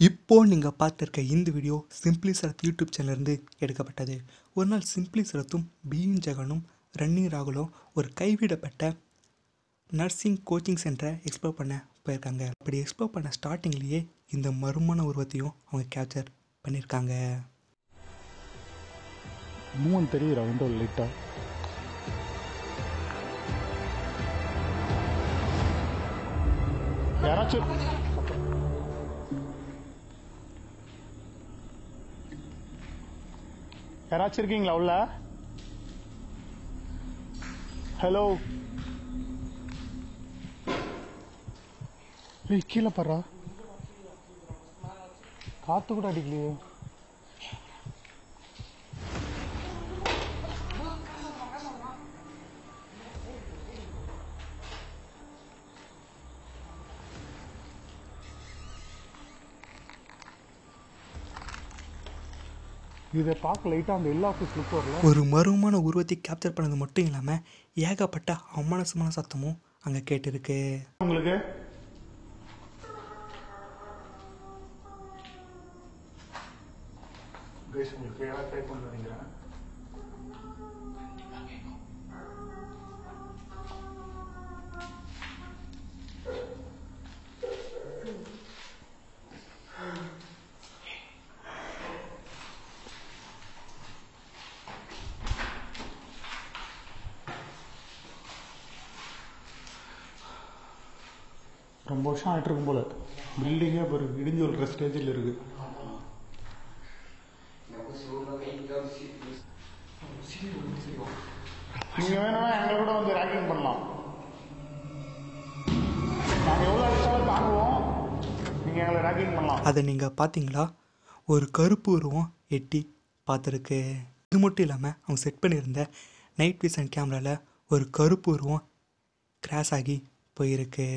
இப்போ நீங்கள் பார்த்துருக்க இந்த வீடியோ சிம்பிளி சரத் யூடியூப் சேனல்லேருந்து எடுக்கப்பட்டது ஒரு நாள் சிம்பிளி சரத்தும் பியின் ஜெகனும் ரன்னிங் ராகுலும் ஒரு கைவிடப்பட்ட நர்சிங் கோச்சிங் சென்டரை எக்ஸ்ப்ளோர் பண்ண போயிருக்காங்க அப்படி எக்ஸ்ப்ளோர் பண்ண ஸ்டார்டிங்லேயே இந்த மர்மமான உருவத்தையும் அவங்க கேப்சர் பண்ணியிருக்காங்க மூவன் தெரியுறா விண்டோ லைட்டா யாராச்சும் யாராச்சும் இருக்கீங்களா உள்ள ஹலோ ஏய் கீழே பாடுறா காத்து கூட அடிக்கலையே இதை பார்க்க லைட்டாக அந்த எல்லா ஆஃபீஸ் லுக் வரல ஒரு மர்மமான உருவத்தை கேப்சர் பண்ணது மட்டும் இல்லாமல் ஏகப்பட்ட அமானசமான சத்தமும் அங்கே கேட்டிருக்கு உங்களுக்கு கைஸ் உங்களுக்கு ஏதாவது ட்ரை பண்ண நினைக்கிறேன் ரொம்ப வருஷம் ஆயிட்டு இருக்கும் போல பில்டிங்கே இப்போ இடிஞ்சு விழுற ஸ்டேஜில் இருக்கு நீங்க வேணும்னா எங்களை கூட வந்து ரேக்கிங் பண்ணலாம் நாங்க எவ்வளவு அடிச்சாலும் தாங்குவோம் நீங்க எங்களை ரேக்கிங் பண்ணலாம் அதை நீங்கள் பார்த்தீங்களா ஒரு கருப்பு உருவம் எட்டி பார்த்துருக்கு இது மட்டும் இல்லாமல் அவங்க செட் பண்ணியிருந்த நைட் விஷன் கேமராவில் ஒரு கருப்பு உருவம் கிராஷ் ஆகி போயிருக்கு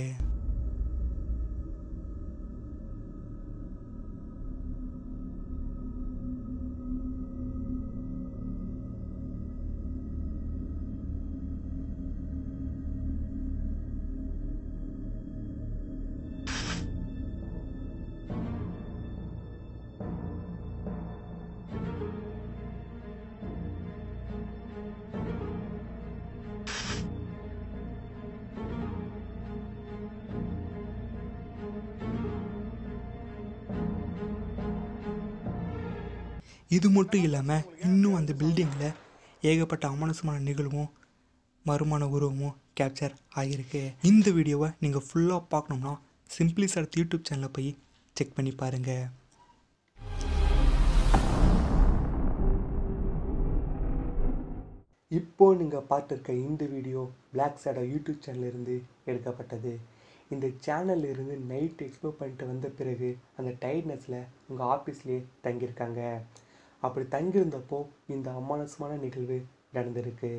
இது மட்டும் இல்லாமல் இன்னும் அந்த பில்டிங்கில் ஏகப்பட்ட அமானுஷமான நிகழ்வும் மறுமான உருவமும் கேப்சர் ஆகியிருக்கு இந்த வீடியோவை நீங்கள் ஃபுல்லாக பார்க்கணும்னா சிம்பிளி சரத் யூடியூப் சேனலில் போய் செக் பண்ணி பாருங்கள் இப்போ நீங்கள் பார்த்துருக்க இந்த வீடியோ பிளாக் சேடா யூடியூப் சேனல்ல இருந்து எடுக்கப்பட்டது இந்த சேனல்ல இருந்து நைட் எக்ஸ்ப்ளோர் பண்ணிட்டு வந்த பிறகு அந்த டைட்னஸில் உங்கள் ஆஃபீஸ்லேயே தங்கியிருக்காங்க அப்படி தங்கியிருந்தப்போ இந்த அமானுஷமான நிகழ்வு நடந்திருக்கு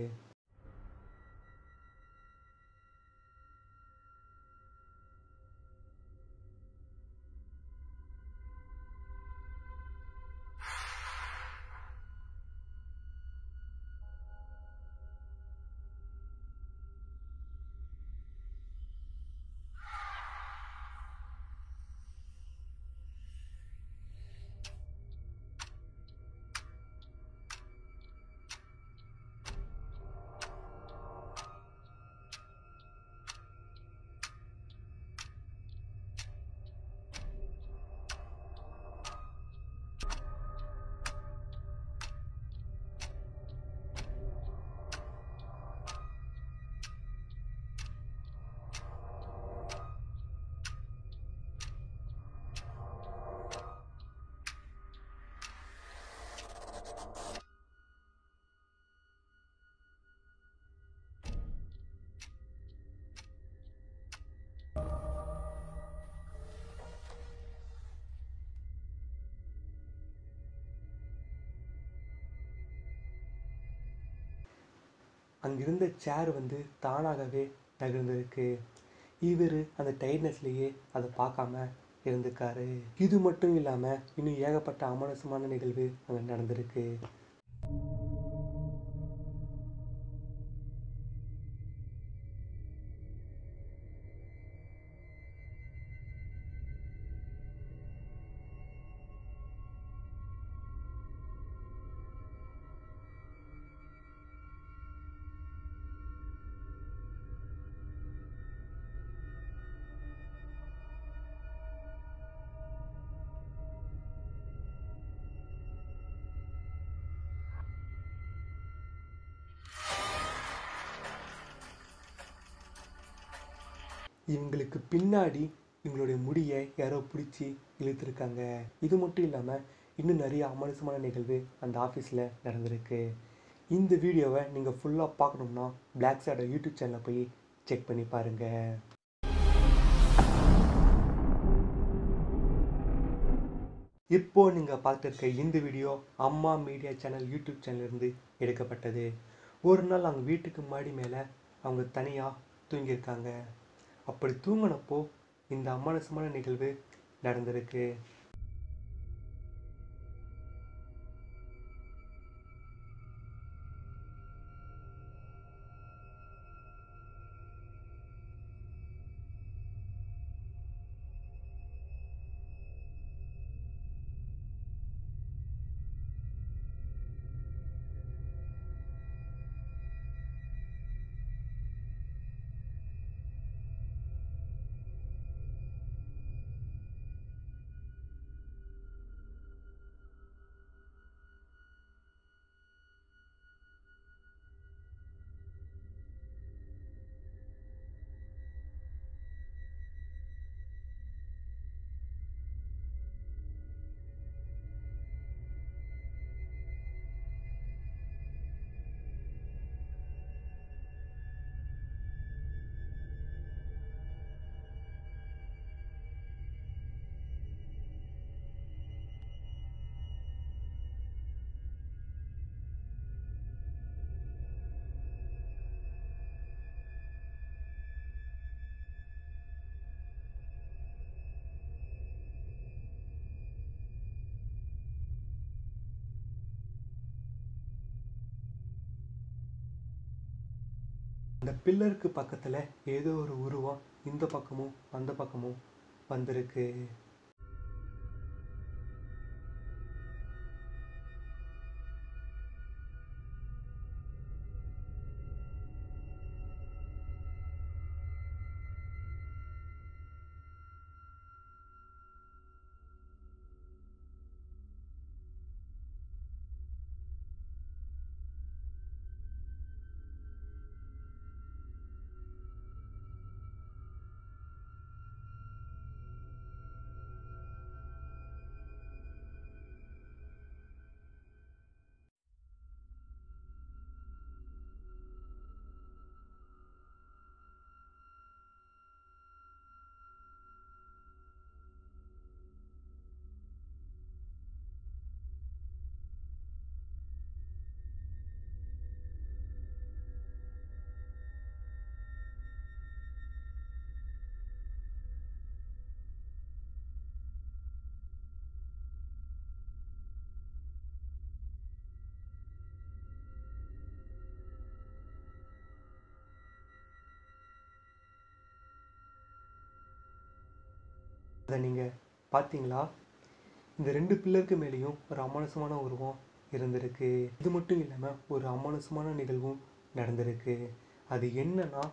அங்கிருந்த சேர் வந்து தானாகவே நகர்ந்திருக்கு இவர் அந்த டைட்னஸ்லேயே அதை பார்க்காம இருந்திருக்காரு இது மட்டும் இல்லாமல் இன்னும் ஏகப்பட்ட அமானுஷமான நிகழ்வு அங்கே நடந்திருக்கு இவங்களுக்கு பின்னாடி இவங்களுடைய முடியை யாரோ பிடிச்சி இழுத்துருக்காங்க இது மட்டும் இல்லாமல் இன்னும் நிறைய அமானுஷமான நிகழ்வு அந்த ஆஃபீஸில் நடந்திருக்கு இந்த வீடியோவை நீங்கள் ஃபுல்லாக பார்க்கணும்னா பிளாக் சாடோ யூடியூப் சேனலில் போய் செக் பண்ணி பாருங்கள் இப்போ நீங்கள் பார்த்துருக்க இந்த வீடியோ அம்மா மீடியா சேனல் யூடியூப் சேனல்லேருந்து எடுக்கப்பட்டது ஒரு நாள் அவங்க வீட்டுக்கு மாடி மேலே அவங்க தனியாக தூங்கியிருக்காங்க அப்படி தூங்கினப்போ இந்த அமானுஷமான நிகழ்வு நடந்திருக்கு அந்த பில்லருக்கு பக்கத்தில் ஏதோ ஒரு உருவம் இந்த பக்கமும் அந்த பக்கமும் வந்திருக்கு அதை நீங்கள் பார்த்தீங்களா இந்த ரெண்டு பில்லருக்கு மேலேயும் ஒரு அமானுஷமான உருவம் இருந்திருக்கு இது மட்டும் இல்லாமல் ஒரு அமானுஷமான நிகழ்வும் நடந்திருக்கு அது என்னன்னா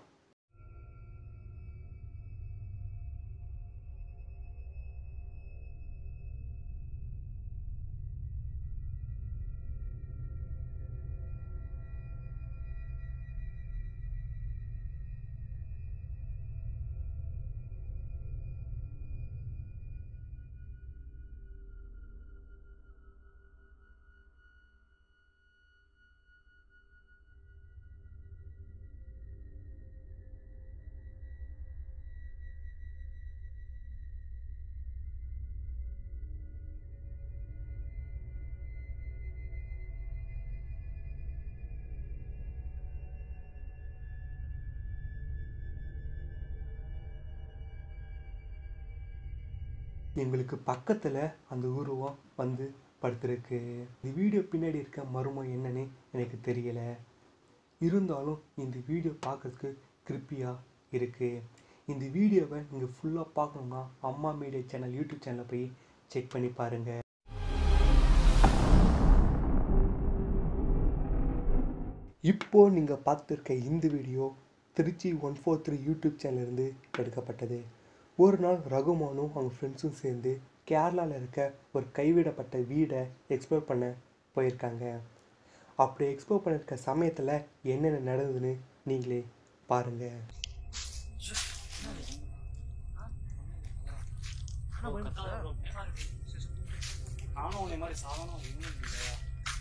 எங்களுக்கு பக்கத்தில் அந்த உருவம் வந்து படுத்திருக்கு இந்த வீடியோ பின்னாடி இருக்க மர்மம் என்னன்னு எனக்கு தெரியல இருந்தாலும் இந்த வீடியோ பார்க்கறதுக்கு கிரிப்பியாக இருக்குது இந்த வீடியோவை நீங்கள் ஃபுல்லாக பார்க்கணுன்னா அம்மா மீடியா சேனல் யூடியூப் சேனலில் போய் செக் பண்ணி பாருங்கள் இப்போ நீங்கள் பார்த்துருக்க இந்த video Trichy one four three YouTube சேனல்லேருந்து எடுக்கப்பட்டது ஒரு நாள் ரகுமானும் அவங்க ஃப்ரெண்ட்ஸும் சேர்ந்து கேரளாவில் இருக்க ஒரு கைவிடப்பட்ட வீடை எக்ஸ்ப்ளோர் பண்ண போயிருக்காங்க அப்படி எக்ஸ்ப்ளோர் பண்ணிருக்க சமயத்தில் என்னென்ன நடந்ததுன்னு நீங்களே பாருங்கள் நானும் உன்னை மாதிரி சாதாரண ஒன்றும் இல்லையா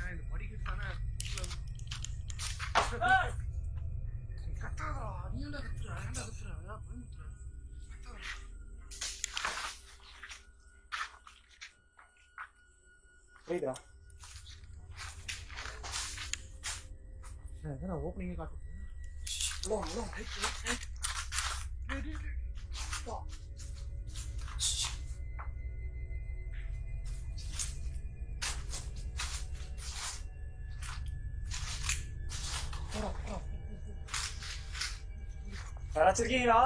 புரியுதா ஓப்பனிங்கே காட்டு யாராச்சும் இருக்கீங்களா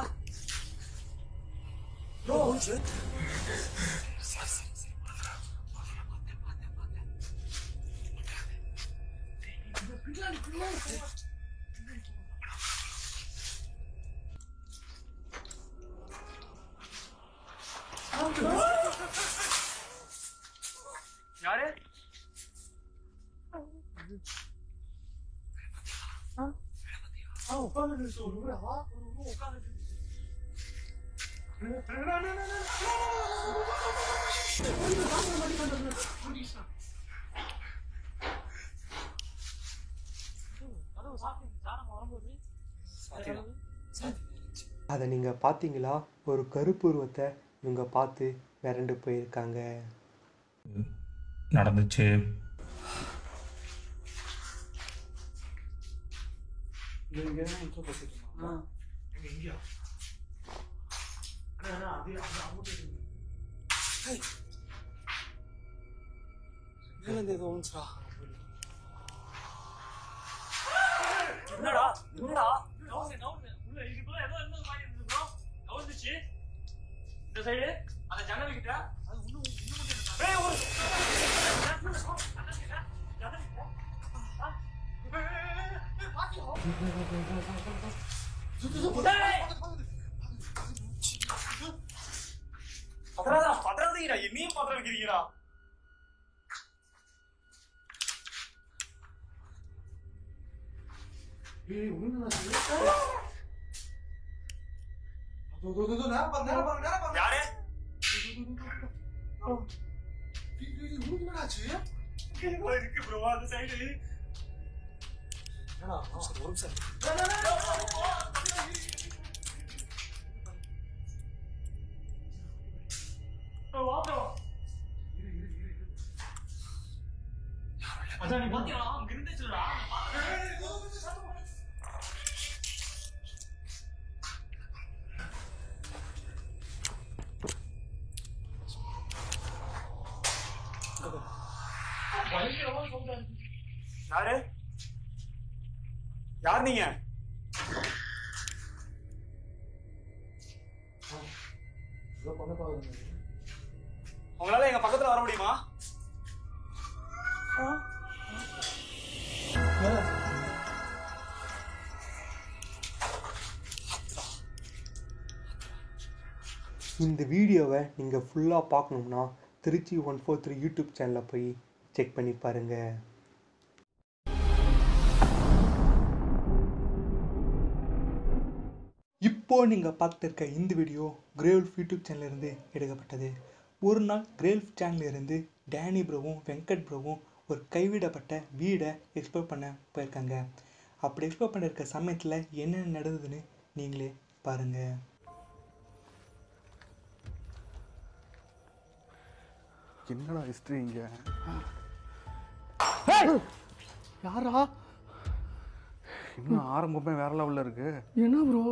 யாரு அதை நீங்கள் பார்த்தீங்களா ஒரு கருப்பு உருவத்தை இவங்க பார்த்து விரண்டு போயிருக்காங்க நடந்துச்சு இங்க இன்ட்ரோ பேசிட்டு இருந்தாங்க மேல இருந்து ஏதோ வந்துச்சுடா என்னடா என்னடா நவுந்து நவுந்து உள்ள இதுக்குள்ள ஏதோ இருந்தது மாதிரி இருந்தது ப்ரோ நவுந்துச்சு இந்த சைடு அந்த ஜன்னல் கிட்ட அது இன்னும் இன்னும் ஏய் ஒரு பத்திராதா பத்திராதீங்கடா என்னையும் பத்திரம் வைக்கிறீங்கடா யாரு இருக்கு ப்ரோ அந்த சைடு அதான் நீ பாத்தியா அங்க இருந்துச்சுடா யாரு யார் நீங்க உங்களால எங்க பக்கத்துல வர முடியுமா இந்த வீடியோவை நீங்கள் ஃபுல்லாக பார்க்கணும்னா Trichy one four three YouTube சேனலில் போய் செக் பண்ணி பாருங்கள் இப்போ நீங்கள் பார்த்துருக்க இந்த வீடியோ கிரேவ்ல்ஃப் யூடியூப் சேனல்லேருந்து எடுக்கப்பட்டது ஒரு நாள் கிரேவ்ல்ஃப் சேனல்லேருந்து டேனி ப்ரோவும் வெங்கட் ப்ரோவும் ஒரு கைவிடப்பட்ட வீடை எக்ஸ்ப்ளோர் பண்ண போயிருக்காங்க அப்படி எக்ஸ்ப்ளோர் பண்ணிருக்க சமயத்தில் என்ன நடந்ததுன்னு நீங்களே பாருங்கள் என்னடா ஹிஸ்ட்ரி இங்க யாரா இன்னும் ஆரம்பமே வேற லெவல்ல இருக்கு என்ன ப்ரோ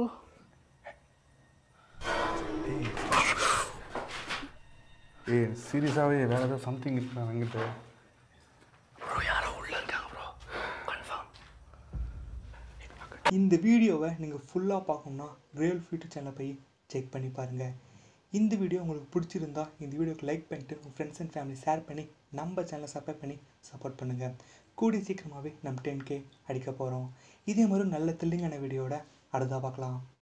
ஏய் சீரியஸாவே வேற ஏதோ சம்திங் இருக்கு என்கிட்ட இந்த வீடியோவை நீங்கள் ஃபுல்லாக பார்க்கணுன்னா ரியல் ஃபியூட்டர் சேனலை போய் செக் பண்ணி பாருங்கள் இந்த வீடியோ உங்களுக்கு பிடிச்சிருந்தா இந்த வீடியோக்கு லைக் பண்ணிட்டு உங்கள் ஃப்ரெண்ட்ஸ் அண்ட் ஃபேமிலி ஷேர் பண்ணி நம்ம சேனலை சப்ஸ்கிரைப் பண்ணி சப்போர்ட் பண்ணுங்கள் கூடி சீக்கிரமாகவே நம்ம டென் கே அடிக்க போகிறோம் இதே மாதிரி நல்ல த்ரில்லிங்கான வீடியோட அடுத்ததாக பார்க்கலாம்